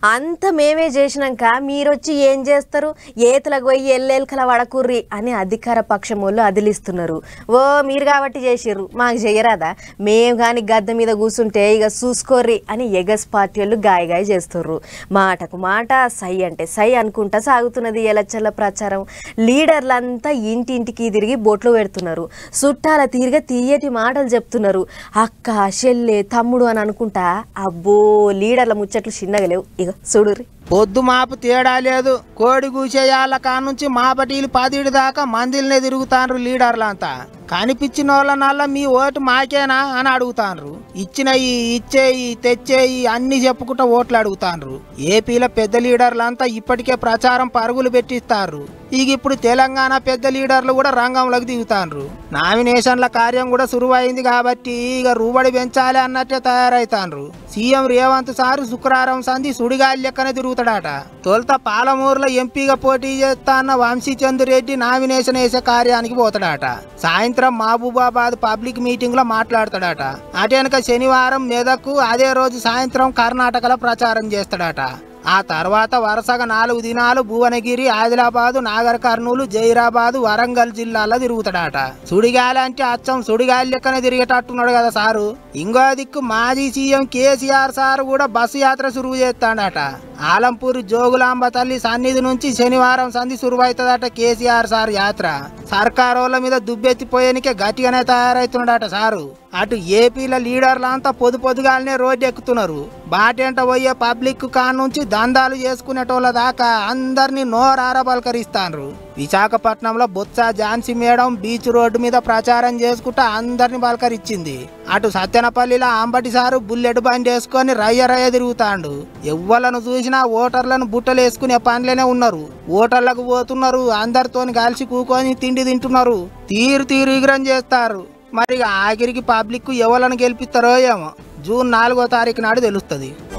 అంత మేమే చేసినాక మీరొచ్చి ఏం చేస్తారు ఏతులకు పోయి ఎల్లెల్కల వడకుర్రి అని అధికార పక్షం వాళ్ళు అదిలిస్తున్నారు ఓ మీరు కాబట్టి చేసిర్రు మాకు చెయ్యరాదా మేము కానీ గద్దె మీద కూర్చుంటే ఇక చూసుకోర్రి అని ఎగస్ పార్టీ వాళ్ళు గాయగాయ చేస్తుర్రు మాటకు మాట సై అంటే సై అనుకుంటా సాగుతున్నది ఎలచ్చల ప్రచారం లీడర్లంతా ఇంటింటికి తిరిగి బొట్లు పెడుతున్నారు చుట్టాల తీరిగా తీయటి మాటలు చెప్తున్నారు అక్క చెల్లె తమ్ముడు అని అనుకుంటా అబ్బో లీడర్ల ముచ్చట్లు చిన్నగా లేవు ఇక చూడుర్రి పొద్దు మాపు తేడా లేదు కోడి కూసేయాల కానుంచి మాపటీలు పదిడి దాకా మందిల్నే తిరుగుతాండ్రు లీడర్లంతా కనిపించిన వాళ్ళనల్లా మీ ఓటు మాకేనా అని అడుగుతాండ్రు ఇచ్చినయి ఇచ్చేయి తెచ్చేయి అన్ని చెప్పుకుంటా ఓట్లు అడుగుతాండ్రు ఏపీలో పెద్ద లీడర్లంతా ఇప్పటికే ప్రచారం పరుగులు పెట్టిస్తారు ఇక ఇప్పుడు తెలంగాణ పెద్ద లీడర్లు కూడా రంగంలోకి దిగుతాండ్రు నామినేషన్ల కార్యం కూడా సురువైంది కాబట్టి ఇక రూబడి పెంచాలి అన్నట్టే తయారైతాండ్రు సీఎం రేవంత్ సారు శుక్రవారం సంధి సుడిగాలి లెక్కనే తిరుగుతాడట తొలుత పాలమూరులో ఎంపీగా పోటీ చేస్తా అన్న వంశీచంద్ రెడ్డి నామినేషన్ వేసే కార్యానికి పోతాడట సాయంత్రం మహబూబాబాద్ పబ్లిక్ మీటింగ్ లో మాట్లాడతాడట అటెనక శనివారం మెదకు అదే రోజు సాయంత్రం కర్ణాటకలో ప్రచారం చేస్తాడట ఆ తర్వాత వరుసగా నాలుగు దినాలు భువనగిరి ఆదిలాబాదు నాగర్ కర్నూలు జైరాబాదు వరంగల్ జిల్లాలో తిరుగుతాడట సుడిగాలి అంటే అచ్చం సుడిగాలి లెక్కనే తిరిగేటట్టున్నాడు కదా సారు ఇంకో దిక్కు మాజీ సీఎం కేసీఆర్ సార్ కూడా బస్సు యాత్ర సురువు చేస్తాడట ఆలంపూర్ జోగులాంబ తల్లి సన్నిధి నుంచి శనివారం సంధి సురువైతుందట కేసీఆర్ సార్ యాత్ర సర్కారోళ్ళ మీద దుబ్బెత్తిపోయేనికే గట్టిగానే తయారైతున్నాడట సారు అటు ఏపీల లీడర్లంతా పొదు పొదుగాలనే రోడ్డు ఎక్కుతున్నారు బాటెంట పోయే పబ్లిక్ కాన్ నుంచి దందాలు చేసుకునేటోళ్ళ దాకా అందరినీ నోరార పలకరిస్తాన్రు విశాఖపట్నంలో Botcha Jhansi madam beach road మీద ప్రచారం చేసుకుంటా అందరిని పలకరించింది అటు సత్యనపల్లిలో అంబటి సారు బుల్లెట్ బండి వేసుకొని రయ్య రయ్య తిరుగుతాండు ఎవ్వలను చూసినా ఓటర్లను బుట్టలు వేసుకునే పనిలోనే ఉన్నారు ఓటర్లకు పోతున్నారు అందరితోని కలిసి కూకొని తిండి తింటున్నారు తీరు తీరు ఎగురం చేస్తారు మరి ఇక ఆఖరికి పబ్లిక్ ఎవరిని గెలిపిస్తారో ఏమో జూన్ నాలుగో తారీఖు నాడు తెలుస్తుంది